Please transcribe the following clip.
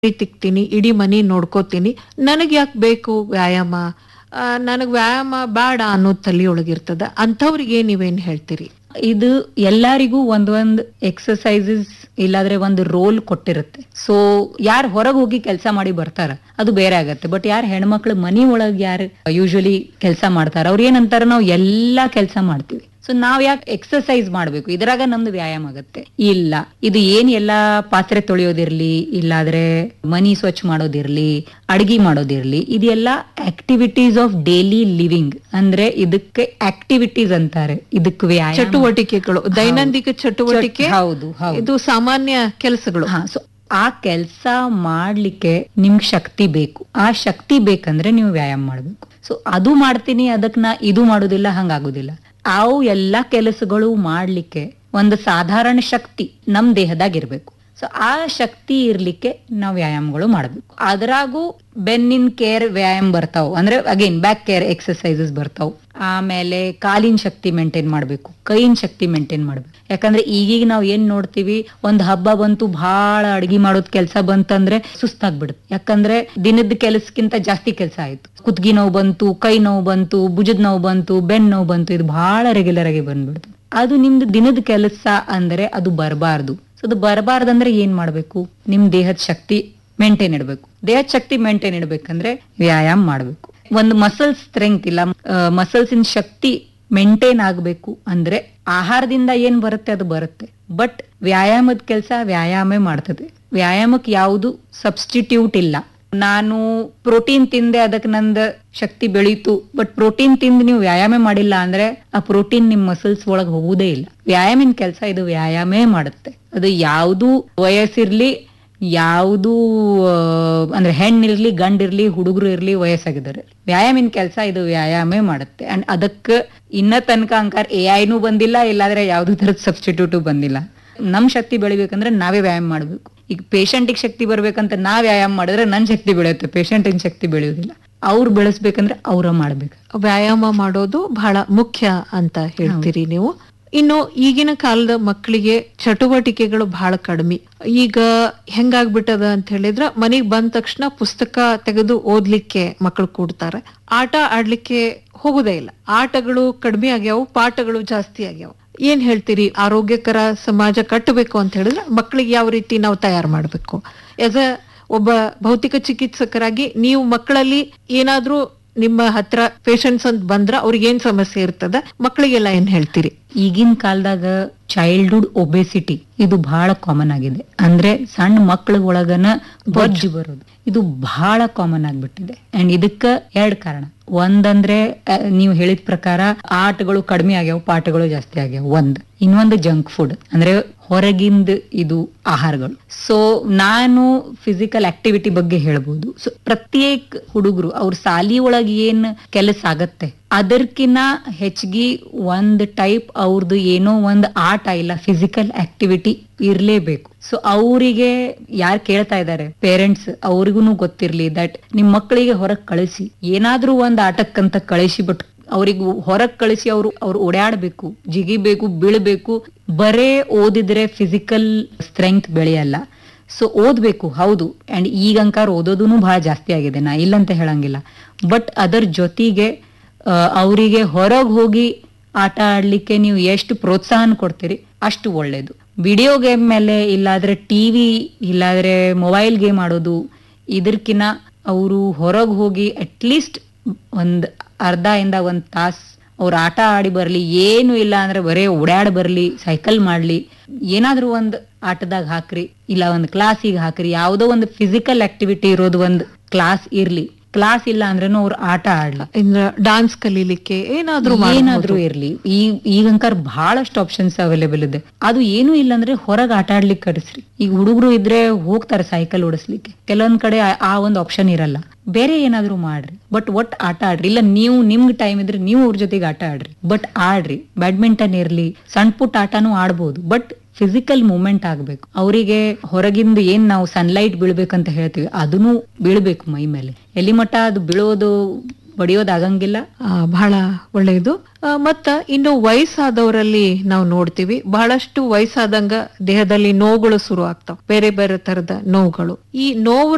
ತಿಕ್ತೀನಿ ಇಡೀ ಮನಿ ನೋಡ್ಕೋತೀನಿ ನನಗ್ ಯಾಕೆ ಬೇಕು ವ್ಯಾಯಾಮ ಆ, ನನಗ್ ವ್ಯಾಯಾಮ ಬೇಡ ಅನ್ನೋದು ತಲೆಯೊಳಗಿರ್ತದ ಅಂಥವ್ರಿಗೆ ನೀವೇನ್ ಹೇಳ್ತೀರಿ ಇದು ಎಲ್ಲರಿಗೂ ಒಂದೊಂದ್ ಎಕ್ಸಸೈಸಸ್ ಇಲ್ಲಾದ್ರೆ ಒಂದು ರೋಲ್ ಕೊಟ್ಟಿರುತ್ತೆ ಸೊ ಯಾರು ಹೊರಗೆ ಹೋಗಿ ಕೆಲಸ ಮಾಡಿ ಬರ್ತಾರ ಅದು ಬೇರೆ ಆಗತ್ತೆ ಬಟ್ ಯಾರು ಹೆಣ್ಮಕ್ಳು ಮನಿ ಒಳಗ್ ಯಾರು ಯೂಶಲಿ ಕೆಲಸ ಮಾಡ್ತಾರ ಅವ್ರು ಏನಂತಾರ ನಾವು ಎಲ್ಲಾ ಕೆಲಸ ಮಾಡ್ತೀವಿ ಸೊ ನಾವ್ ಯಾಕೆ ಎಕ್ಸಸೈಸ್ ಮಾಡ್ಬೇಕು ಇದ್ರಾಗ ನಮ್ದು ವ್ಯಾಯಾಮ ಆಗತ್ತೆ ಇಲ್ಲ ಇದು ಏನ್ ಎಲ್ಲಾ ಪಾತ್ರೆ ತೊಳೆಯೋದಿರ್ಲಿ ಇಲ್ಲಾದ್ರೆ ಮನಿ ಸ್ವಚ್ಛ ಮಾಡೋದಿರ್ಲಿ ಅಡ್ಗಿ ಮಾಡೋದಿರ್ಲಿ ಇದೆಲ್ಲ ಆಕ್ಟಿವಿಟೀಸ್ ಆಫ್ ಡೈಲಿ ಲಿವಿಂಗ್ ಅಂದ್ರೆ ಇದಕ್ಕೆ ಆಕ್ಟಿವಿಟೀಸ್ ಅಂತಾರೆ ಇದಕ್ಕೆ ವ್ಯಾಯಾಮ ಚಟುವಟಿಕೆಗಳು ದೈನಂದಿನ ಚಟುವಟಿಕೆ ಹೌದು ಹೌದು ಇದು ಸಾಮಾನ್ಯ ಕೆಲಸಗಳು ಹಾ ಸೊ ಆ ಕೆಲಸ ಮಾಡ್ಲಿಕ್ಕೆ ನಿಮ್ಗೆ ಶಕ್ತಿ ಬೇಕು ಆ ಶಕ್ತಿ ಬೇಕಂದ್ರೆ ನೀವು ವ್ಯಾಯಾಮ ಮಾಡ್ಬೇಕು ಸೊ ಅದು ಮಾಡ್ತೀನಿ ಅದಕ್ ನಾ ಇದು ಮಾಡೋದಿಲ್ಲ ಹಂಗಾಗೋದಿಲ್ಲ ಅವು ಎಲ್ಲಾ ಕೆಲಸಗಳು ಮಾಡ್ಲಿಕ್ಕೆ ಒಂದು ಸಾಧಾರಣ ಶಕ್ತಿ ನಮ್ ದೇಹದಾಗ ಇರ್ಬೇಕು ಸೊ ಆ ಶಕ್ತಿ ಇರ್ಲಿಕ್ಕೆ ನಾವ್ ವ್ಯಾಯಾಮಗಳು ಮಾಡ್ಬೇಕು ಅದ್ರಾಗೂ ಬೆನ್ನಿನ ಕೇರ್ ವ್ಯಾಯಾಮ ಬರ್ತಾವ್ ಅಂದ್ರೆ ಅಗೇನ್ ಬ್ಯಾಕ್ ಕೇರ್ ಎಕ್ಸಸೈಸಸ್ ಬರ್ತಾವ್ ಆಮೇಲೆ ಕಾಲಿನ ಶಕ್ತಿ ಮೇಂಟೈನ್ ಮಾಡ್ಬೇಕು ಕೈಯಿನ ಶಕ್ತಿ ಮೇಂಟೈನ್ ಮಾಡ್ಬೇಕು ಯಾಕಂದ್ರೆ ಈಗೀಗ ನಾವ್ ಏನ್ ನೋಡ್ತೀವಿ ಒಂದ್ ಹಬ್ಬ ಬಂತು ಬಹಳ ಅಡ್ಗಿ ಮಾಡೋದ್ ಕೆಲ್ಸ ಬಂತಂದ್ರೆ ಸುಸ್ತಾಗ್ಬಿಡುತ್ತೆ ಯಾಕಂದ್ರೆ ದಿನದ ಕೆಲಸಕ್ಕಿಂತ ಜಾಸ್ತಿ ಕೆಲಸ ಆಯ್ತು ಕುತ್ಗಿ ನೋವು ಬಂತು ಕೈ ನೋವು ಬಂತು ಭುಜದ ನೋವು ಬಂತು ಬೆನ್ ನೋವು ಬಂತು ಇದು ಬಹಳ ರೆಗ್ಯುಲರ್ ಆಗಿ ಬಂದ್ಬಿಡ್ತು ಅದು ನಿಮ್ದು ದಿನದ ಕೆಲಸ ಅಂದ್ರೆ ಅದು ಬರಬಾರ್ದು ಸೊ ಅದು ಬರಬಾರ್ದಂದ್ರೆ ಏನ್ ಮಾಡ್ಬೇಕು ನಿಮ್ ದೇಹದ ಶಕ್ತಿ ಮೇಂಟೈನ್ ಇಡಬೇಕು ದೇಹದ ಶಕ್ತಿ ಮೇಂಟೈನ್ ಇಡ್ಬೇಕಂದ್ರೆ ವ್ಯಾಯಾಮ ಮಾಡ್ಬೇಕು ಒಂದು ಮಸಲ್ ಸ್ಟ್ರೆಂತ್ ಇಲ್ಲ ಮಸಲ್ಸ್ ಇನ್ ಶಕ್ತಿ ಮೇಂಟೈನ್ ಆಗ್ಬೇಕು ಅಂದ್ರೆ ಆಹಾರದಿಂದ ಏನ್ ಬರುತ್ತೆ ಅದು ಬರುತ್ತೆ ಬಟ್ ವ್ಯಾಯಾಮದ ಕೆಲಸ ವ್ಯಾಯಾಮೇ ಮಾಡ್ತದೆ ವ್ಯಾಯಾಮಕ್ಕೆ ಯಾವುದು ಸಬ್ಸ್ಟಿಟ್ಯೂಟ್ ಇಲ್ಲ ನಾನು ಪ್ರೋಟೀನ್ ತಿಂದೆ ಅದಕ್ಕೆ ನಂದ ಶಕ್ತಿ ಬೆಳೀತು ಬಟ್ ಪ್ರೋಟೀನ್ ತಿಂದು ನೀವು ವ್ಯಾಯಾಮ ಮಾಡಿಲ್ಲ ಅಂದ್ರೆ ಆ ಪ್ರೋಟೀನ್ ನಿಮ್ ಮಸಲ್ಸ್ ಒಳಗ್ ಹೋಗುದೇ ಇಲ್ಲ ವ್ಯಾಯಾಮಿನ ಕೆಲಸ ಇದು ವ್ಯಾಯಾಮೇ ಮಾಡುತ್ತೆ ಅದು ಯಾವುದು ವಯಸ್ಸಿರ್ಲಿ ಯಾವುದು ಅಂದ್ರೆ ಹೆಣ್ಣಿರ್ಲಿ ಗಂಡಿರ್ಲಿ ಹುಡುಗರು ಇರ್ಲಿ ವಯಸ್ಸಾಗಿದ್ದಾರೆ ವ್ಯಾಯಾಮಿನ ಕೆಲಸ ಇದು ವ್ಯಾಯಾಮೇ ಮಾಡುತ್ತೆ ಅಂಡ್ ಅದಕ್ಕೆ ಇನ್ನ ತನಕ ಅಂಕಾರ ಎ ಐನು ಬಂದಿಲ್ಲ ಇಲ್ಲಾದ್ರೆ ಯಾವ್ದು ತರದ ಸಬ್ಸ್ಟಿಟ್ಯೂಟು ಬಂದಿಲ್ಲ ನಮ್ ಶಕ್ತಿ ಬೆಳಿಬೇಕಂದ್ರೆ ನಾವೇ ವ್ಯಾಯಾಮ ಮಾಡ್ಬೇಕು ಈಗ ಪೇಷಂಟಿಗೆ ಶಕ್ತಿ ಬರ್ಬೇಕಂತ ನಾವ್ ವ್ಯಾಯಾಮ ಮಾಡಿದ್ರೆ ನನ್ ಶಕ್ತಿ ಬೆಳೆಯುತ್ತೆ ಪೇಷಂಟಿನ ಶಕ್ತಿ ಬೆಳೆಯೋದಿಲ್ಲ ಅವ್ರು ಬೆಳೆಸ್ಬೇಕಂದ್ರೆ ಅವ್ರ ಮಾಡ್ಬೇಕು ವ್ಯಾಯಾಮ ಮಾಡೋದು ಬಹಳ ಮುಖ್ಯ ಅಂತ ಹೇಳ್ತೀರಿ ನೀವು ಇನ್ನು ಈಗಿನ ಕಾಲದ ಮಕ್ಕಳಿಗೆ ಚಟುವಟಿಕೆಗಳು ಬಹಳ ಕಡಿಮೆ ಈಗ ಹೆಂಗಾಗ್ಬಿಟ್ಟದ ಅಂತ ಹೇಳಿದ್ರ ಮನೆಗ್ ಬಂದ ತಕ್ಷಣ ಪುಸ್ತಕ ತೆಗೆದು ಓದ್ಲಿಕ್ಕೆ ಮಕ್ಕಳು ಕೂಡ್ತಾರೆ ಆಟ ಆಡ್ಲಿಕ್ಕೆ ಹೋಗುದೇ ಇಲ್ಲ ಆಟಗಳು ಕಡಿಮೆ ಆಗ್ಯಾವು ಪಾಠಗಳು ಜಾಸ್ತಿ ಆಗ್ಯಾವ ಏನ್ ಹೇಳ್ತೀರಿ ಆರೋಗ್ಯಕರ ಸಮಾಜ ಕಟ್ಟಬೇಕು ಅಂತ ಹೇಳಿದ್ರೆ ಮಕ್ಕಳಿಗೆ ಯಾವ ರೀತಿ ನಾವು ತಯಾರು ಮಾಡ್ಬೇಕು ಎಸ್ ಅ ಒಬ್ಬ ಭೌತಿಕ ಚಿಕಿತ್ಸಕರಾಗಿ ನೀವು ಮಕ್ಕಳಲ್ಲಿ ಏನಾದ್ರೂ ನಿಮ್ಮ ಹತ್ರ ಪೇಷಂಟ್ಸ್ ಅಂತ ಬಂದ್ರ ಅವ್ರಿಗೆ ಏನ್ ಸಮಸ್ಯೆ ಇರ್ತದ ಮಕ್ಕಳಿಗೆಲ್ಲ ಏನ್ ಹೇಳ್ತೀರಿ ಈಗಿನ ಕಾಲದಾಗ ಚೈಲ್ಡ್ಹುಡ್ ಒಬೆಸಿಟಿ ಇದು ಬಹಳ ಕಾಮನ್ ಆಗಿದೆ ಅಂದ್ರೆ ಸಣ್ಣ ಮಕ್ಕಳ ಒಳಗನ ಬೊಜ್ಜು ಬರೋದು ಇದು ಬಹಳ ಕಾಮನ್ ಆಗ್ಬಿಟ್ಟಿದೆ ಅಂಡ್ ಇದಕ್ಕ ಎರಡ್ ಕಾರಣ ಒಂದಂದ್ರೆ ಆ, ನೀವು ಹೇಳಿದ ಪ್ರಕಾರ ಆಟಗಳು ಕಡಿಮೆ ಆಗ್ಯಾವ ಪಾಠಗಳು ಜಾಸ್ತಿ ಆಗ್ಯಾವ ಒಂದ್ ಇನ್ನೊಂದು ಜಂಕ್ ಫುಡ್ ಅಂದ್ರೆ ಹೊರಗಿಂದ ಇದು ಆಹಾರಗಳು ಸೊ ನಾನು ಫಿಸಿಕಲ್ ಆಕ್ಟಿವಿಟಿ ಬಗ್ಗೆ ಹೇಳ್ಬೋದು ಸೊ ಪ್ರತ್ಯೇಕ ಹುಡುಗರು ಅವ್ರ ಸಾಲಿ ಒಳಗೆ ಏನ್ ಕೆಲಸ ಆಗತ್ತೆ ಅದರ್ಕಿನ್ನ ಹೆಚ್ಚಿಗೆ ಒಂದ್ ಟೈಪ್ ಅವ್ರದ್ದು ಏನೋ ಒಂದ್ ಆಟ ಇಲ್ಲ ಫಿಸಿಕಲ್ ಆಕ್ಟಿವಿಟಿ ಇರ್ಲೇಬೇಕು ಸೊ ಅವರಿಗೆ ಯಾರು ಕೇಳ್ತಾ ಇದ್ದಾರೆ ಪೇರೆಂಟ್ಸ್ ಅವ್ರಿಗೂ ಗೊತ್ತಿರ್ಲಿ ದಟ್ ನಿಮ್ ಮಕ್ಕಳಿಗೆ ಹೊರಗ್ ಕಳಿಸಿ ಏನಾದ್ರೂ ಒಂದ್ ಆಟಕ್ಕಂತ ಕಳಿಸಿ ಬಟ್ ಅವ್ರಿಗೆ ಹೊರಗ್ ಕಳಿಸಿ ಅವ್ರು ಅವ್ರು ಓಡಾಡ್ಬೇಕು ಜಿಗಿಬೇಕು ಬೀಳ್ಬೇಕು ಬರೇ ಓದಿದ್ರೆ ಫಿಸಿಕಲ್ ಸ್ಟ್ರೆಂತ್ ಬೆಳೆಯಲ್ಲ ಸೊ ಓದ್ಬೇಕು ಹೌದು ಅಂಡ್ ಈಗ ಅಂಕಾರ ಓದೋದೂ ಬಹಳ ಜಾಸ್ತಿ ಆಗಿದೆ ನಾ ಇಲ್ಲಂತ ಹೇಳಂಗಿಲ್ಲ ಬಟ್ ಅದರ ಜೊತೆಗೆ ಆ, ಅವರಿಗೆ ಹೊರಗೆ ಹೋಗಿ ಆಟ ಆಡ್ಲಿಕ್ಕೆ ನೀವು ಎಷ್ಟು ಪ್ರೋತ್ಸಾಹನ ಕೊಡ್ತೀರಿ ಅಷ್ಟು ಒಳ್ಳೇದು ವಿಡಿಯೋ ಗೇಮ್ ಮೇಲೆ ಇಲ್ಲಾದ್ರೆ ಟಿವಿ ಇಲ್ಲಾದ್ರೆ ಮೊಬೈಲ್ ಗೇಮ್ ಆಡೋದು ಇದರ್ಕಿನ ಅವರು ಹೊರಗೆ ಹೋಗಿ ಅಟ್ಲೀಸ್ಟ್ ಒಂದ್ ಅರ್ಧ ಇಂದ ಒಂದ್ ತಾಸ್ ಅವ್ರ ಆಟ ಆಡಿ ಬರ್ಲಿ ಏನು ಇಲ್ಲ ಅಂದ್ರೆ ಬರೇ ಓಡಾಡ್ ಬರ್ಲಿ ಸೈಕಲ್ ಮಾಡ್ಲಿ ಏನಾದ್ರೂ ಒಂದ್ ಆಟದಾಗ ಹಾಕ್ರಿ ಇಲ್ಲ ಒಂದ್ ಕ್ಲಾಸಿಗೆ ಹಾಕ್ರಿ ಯಾವ್ದೋ ಒಂದು ಫಿಸಿಕಲ್ ಆಕ್ಟಿವಿಟಿ ಇರೋದು ಒಂದ್ ಕ್ಲಾಸ್ ಇರ್ಲಿ ಕ್ಲಾಸ್ ಇಲ್ಲ ಅಂದ್ರೂ ಅವ್ರು ಆಟ ಆಡ್ಲಿ ಇಂದ್ರ ಡಾನ್ಸ್ ಕಲೀಲಿಕ್ಕೆ ಏನಾದ್ರೂ ಏನಾದ್ರೂ ಇರ್ಲಿ ಈ ಈಗಂಕರ್ ಬಹಳಷ್ಟು ಆಪ್ಷನ್ಸ್ ಅವೈಲೇಬಲ್ ಇದೆ ಅದು ಏನು ಇಲ್ಲ ಅಂದ್ರೆ ಹೊರಗ್ ಆಟ ಆಡ್ಲಿಕ್ಕೆ ಕರೆಸ್ರಿ ಈಗ ಹುಡುಗರು ಇದ್ರೆ ಹೋಗ್ತಾರೆ ಸೈಕಲ್ ಓಡಿಸ್ಲಿಕ್ಕೆ ಕೆಲವೊಂದ್ ಕಡೆ ಆ- ಆ ಒಂದು ಆಪ್ಷನ್ ಇರಲ್ಲ ಬೇರೆ ಏನಾದ್ರೂ ಮಾಡ್ರಿ ಬಟ್ ಒಟ್ ಆಟ ಆಡ್ರಿ ಇಲ್ಲ ನೀವು ನಿಮ್ಗೆ ಟೈಮ್ ಇದ್ರೆ ನೀವು ಅವ್ರ ಜೊತೆಗೆ ಆಟ ಆಡ್ರಿ ಬಟ್ ಆಡ್ರಿ ಬ್ಯಾಡ್ಮಿಂಟನ್ ಇರ್ಲಿ ಸಣ್ಣ ಪುಟ್ಟ ಆಟನೂ ಆಡ್ಬೋದು ಬಟ್ ಫಿಸಿಕಲ್ ಮೂವ್ಮೆಂಟ್ ಆಗ್ಬೇಕು ಅವರಿಗೆ ಹೊರಗಿಂದ ಏನ್ ನಾವು ಸನ್ಲೈಟ್ ಬೀಳ್ಬೇಕಂತ ಹೇಳ್ತೀವಿ ಅದನ್ನು ಬೀಳ್ಬೇಕು ಮೈ ಮೇಲೆ ಎಲ್ಲಿ ಮಟ್ಟ ಅದು ಬೀಳೋದು ಬಡಿಯೋದಾಗಂಗಿಲ್ಲ ಆ, ಬಹಳ ಒಳ್ಳೆಯದು ಆ, ಮತ್ತ ಇನ್ನು ವಯಸ್ಸಾದವರಲ್ಲಿ ನಾವು ನೋಡ್ತೀವಿ ಬಹಳಷ್ಟು ವಯಸ್ಸಾದಂಗ ದೇಹದಲ್ಲಿ ನೋವುಗಳು ಶುರು ಆಗ್ತಾವ ಬೇರೆ ಬೇರೆ ತರದ ನೋವುಗಳು ಈ ನೋವು